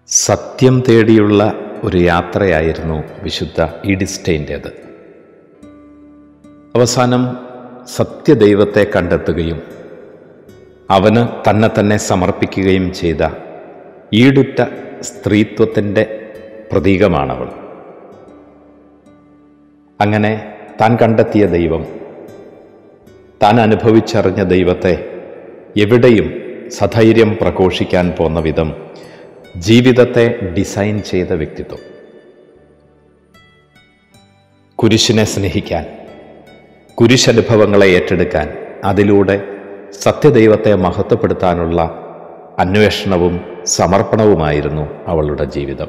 സത്യം തേടിയുള്ള ഒരു യാത്രയായിരുന്നു വിശുദ്ധ ഈഡിസ്റ്റൈൻ്റേത് അവസാനം സത്യദൈവത്തെ കണ്ടെത്തുകയും അവന് തന്നെ തന്നെ സമർപ്പിക്കുകയും ചെയ്ത ഈടുറ്റ സ്ത്രീത്വത്തിൻ്റെ പ്രതീകമാണവൾ അങ്ങനെ താൻ കണ്ടെത്തിയ ദൈവം താൻ അനുഭവിച്ചറിഞ്ഞ ദൈവത്തെ എവിടെയും സധൈര്യം പ്രഘോഷിക്കാൻ പോന്ന വിധം ജീവിതത്തെ ഡിസൈൻ ചെയ്ത വ്യക്തിത്വം കുരിശിനെ സ്നേഹിക്കാൻ കുരിശനുഭവങ്ങളെ ഏറ്റെടുക്കാൻ അതിലൂടെ സത്യദൈവത്തെ മഹത്വപ്പെടുത്താനുള്ള അന്വേഷണവും സമർപ്പണവുമായിരുന്നു അവളുടെ ജീവിതം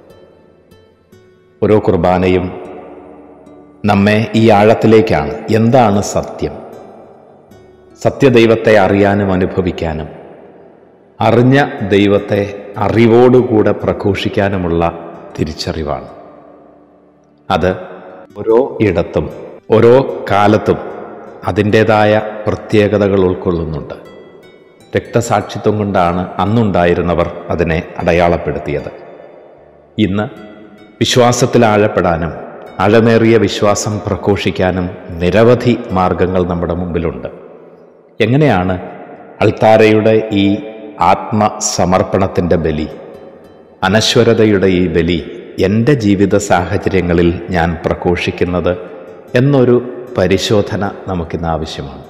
ഓരോ കുർബാനയും നമ്മെ ഈ ആഴത്തിലേക്കാണ് എന്താണ് സത്യം സത്യദൈവത്തെ അറിയാനും അനുഭവിക്കാനും അറിഞ്ഞ ദൈവത്തെ അറിവോടുകൂടെ പ്രഘോഷിക്കാനുമുള്ള തിരിച്ചറിവാണ് അത് ഓരോ ഇടത്തും ഓരോ കാലത്തും അതിൻ്റേതായ പ്രത്യേകതകൾ ഉൾക്കൊള്ളുന്നുണ്ട് രക്തസാക്ഷിത്വം കൊണ്ടാണ് അന്നുണ്ടായിരുന്നവർ അതിനെ അടയാളപ്പെടുത്തിയത് ഇന്ന് വിശ്വാസത്തിൽ ആഴപ്പെടാനും ആഴമേറിയ വിശ്വാസം പ്രഘോഷിക്കാനും നിരവധി മാർഗങ്ങൾ നമ്മുടെ മുമ്പിലുണ്ട് എങ്ങനെയാണ് അൾത്താരയുടെ ഈ ആത്മസമർപ്പണത്തിൻ്റെ ബലി അനശ്വരതയുടെ ഈ ബലി എൻ്റെ ജീവിത സാഹചര്യങ്ങളിൽ ഞാൻ പ്രഘോഷിക്കുന്നത് എന്നൊരു പരിശോധന നമുക്കിന്ന് ആവശ്യമാണ്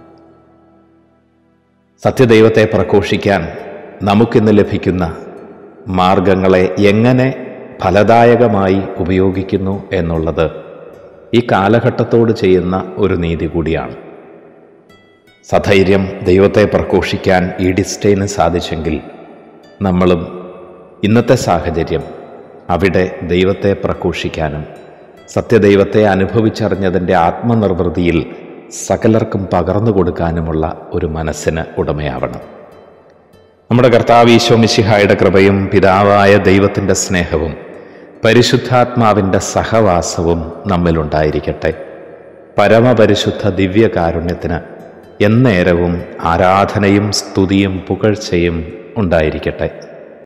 സത്യദൈവത്തെ പ്രഘോഷിക്കാൻ നമുക്കിന്ന് ലഭിക്കുന്ന മാർഗങ്ങളെ എങ്ങനെ ഫലദായകമായി ഉപയോഗിക്കുന്നു എന്നുള്ളത് ഈ കാലഘട്ടത്തോട് ചെയ്യുന്ന ഒരു നീതി കൂടിയാണ് സധൈര്യം ദൈവത്തെ പ്രഘോഷിക്കാൻ ഈ ഡിസ്റ്റൈന് സാധിച്ചെങ്കിൽ നമ്മളും ഇന്നത്തെ സാഹചര്യം അവിടെ ദൈവത്തെ പ്രഘോഷിക്കാനും സത്യദൈവത്തെ അനുഭവിച്ചറിഞ്ഞതിൻ്റെ ആത്മനിർവൃതിയിൽ സകലർക്കും പകർന്നു കൊടുക്കാനുമുള്ള ഒരു മനസ്സിന് ഉടമയാവണം നമ്മുടെ കർത്താവ് ഈശോ മിശിഹായുടെ കൃപയും പിതാവായ ദൈവത്തിൻ്റെ സ്നേഹവും പരിശുദ്ധാത്മാവിൻ്റെ സഹവാസവും നമ്മിലുണ്ടായിരിക്കട്ടെ പരമപരിശുദ്ധ ദിവ്യകാരുണ്യത്തിന് എന്നേരവും ആരാധനയും സ്തുതിയും പുകഴ്ചയും ഉണ്ടായിരിക്കട്ടെ